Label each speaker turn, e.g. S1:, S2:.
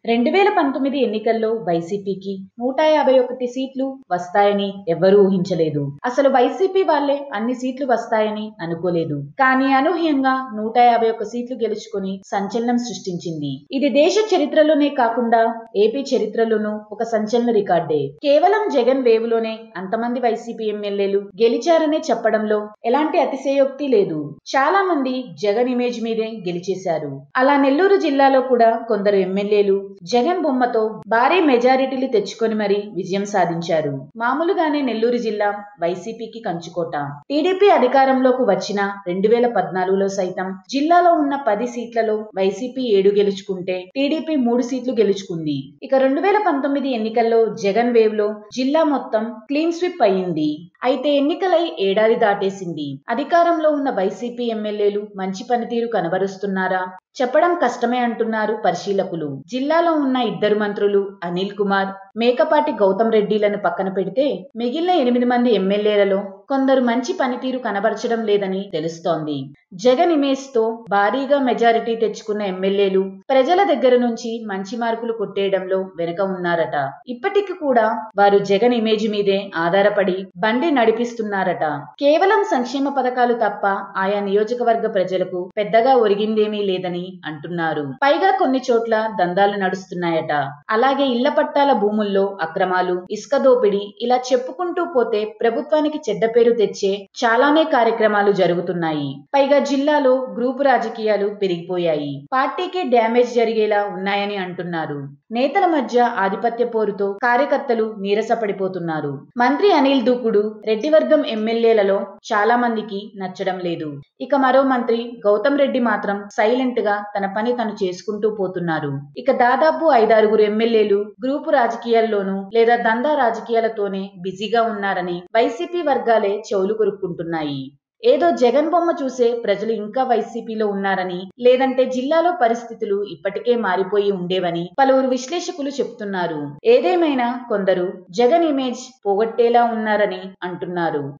S1: రెండు వేల పంతొమ్మిది ఎన్నికల్లో వైసీపీకి నూట యాభై ఒకటి సీట్లు వస్తాయని ఎవ్వరూ ఊహించలేదు అసలు వైసీపీ వాళ్లే అన్ని సీట్లు వస్తాయని అనుకోలేదు కానీ అనూహ్యంగా నూట యాభై ఒక్క సీట్లు గెలుచుకుని సంచలనం సృష్టించింది ఇది దేశ చరిత్రలోనే కాకుండా ఏపీ చరిత్రలోనూ ఒక సంచలన రికార్డే కేవలం జగన్ వేవులోనే అంతమంది వైసీపీ ఎమ్మెల్యేలు గెలిచారనే చెప్పడంలో ఎలాంటి అతిశయోక్తి లేదు చాలా మంది జగన్ ఇమేజ్ మీదే గెలిచేశారు అలా నెల్లూరు జిల్లాలో కూడా కొందరు ఎమ్మెల్యేలు జగన్ బొమ్మతో భారీ మెజారిటీలు తెచ్చుకొని మరీ విజయం సాధించారు మామూలుగానే నెల్లూరు జిల్లా వైసీపీకి కంచుకోట టీడీపీ అధికారంలోకి వచ్చిన రెండు వేల పద్నాలుగులో సైతం జిల్లాలో ఉన్న పది సీట్లలో వైసీపీ ఏడు గెలుచుకుంటే టీడీపీ మూడు సీట్లు గెలుచుకుంది ఇక రెండు వేల పంతొమ్మిది ఎన్నికల్లో జగన్ వేవ్ లో జిల్లా మొత్తం క్లీన్ స్విప్ అయ్యింది అయితే ఎన్నికలై ఏడాది దాటేసింది అధికారంలో ఉన్న వైసీపీ ఎమ్మెల్యేలు మంచి పనితీరు కనబరుస్తున్నారా చెప్పడం కష్టమే అంటున్నారు పరిశీలకులు జిల్లాలో ఉన్న ఇద్దరు మంత్రులు అనిల్ కుమార్ మేకపాటి గౌతమ్ రెడ్డిలను పక్కన పెడితే మిగిలిన ఎనిమిది మంది ఎమ్మెల్యేలలో కొందరు మంచి పనితీరు కనబరచడం లేదని తెలుస్తోంది జగన్ ఇమేజ్ తో భారీగా మెజారిటీ తెచ్చుకున్న ఎమ్మెల్యేలు ప్రజల దగ్గర నుంచి మంచి మార్కులు కొట్టేయడంలో వెనుక ఉన్నారట ఇప్పటికి కూడా వారు జగన్ ఇమేజ్ మీదే ఆధారపడి బండి నడిపిస్తున్నారట కేవలం సంక్షేమ పథకాలు తప్ప ఆయా నియోజకవర్గ ప్రజలకు పెద్దగా ఒరిగిందేమీ లేదని అంటున్నారు పైగా కొన్ని చోట్ల దందాలు నడుస్తున్నాయట అలాగే ఇళ్ల పట్టాల భూముల్లో అక్రమాలు ఇసుక దోపిడీ ఇలా చెప్పుకుంటూ పోతే ప్రభుత్వానికి చెడ్డ పేరు తెచ్చే చాలానే కార్యక్రమాలు జరుగుతున్నాయి పైగా జిల్లాలో గ్రూపు రాజకీయాలు పెరిగిపోయాయి పార్టీకి డ్యామేజ్ జరిగేలా ఉన్నాయని అంటున్నారు నేతల మధ్య ఆధిపత్య పోరుతో కార్యకర్తలు నీరసపడిపోతున్నారు మంత్రి అనిల్ దూకుడు రెడ్డి వర్గం ఎమ్మెల్యేలలో చాలా మందికి నచ్చడం లేదు ఇక మరో మంత్రి గౌతమ్ రెడ్డి మాత్రం సైలెంట్ గా తన పని తను చేసుకుంటూ పోతున్నారు ఇక దాదాపు ఐదారుగురు ఎమ్మెల్యేలు గ్రూపు రాజకీయాల్లోనూ లేదా దందా రాజకీయాలతోనే బిజీగా ఉన్నారని వైసీపీ వర్గాలే చెవులు కొరుక్కుంటున్నాయి ఏదో జగన్ బొమ్మ చూసే ప్రజలు ఇంకా వైసీపీలో ఉన్నారని లేదంటే జిల్లాలో పరిస్థితులు ఇప్పటికే మారిపోయి ఉండేవని పలువురు విశ్లేషకులు చెప్తున్నారు ఏదేమైనా కొందరు జగన్ ఇమేజ్ పోగొట్టేలా ఉన్నారని అంటున్నారు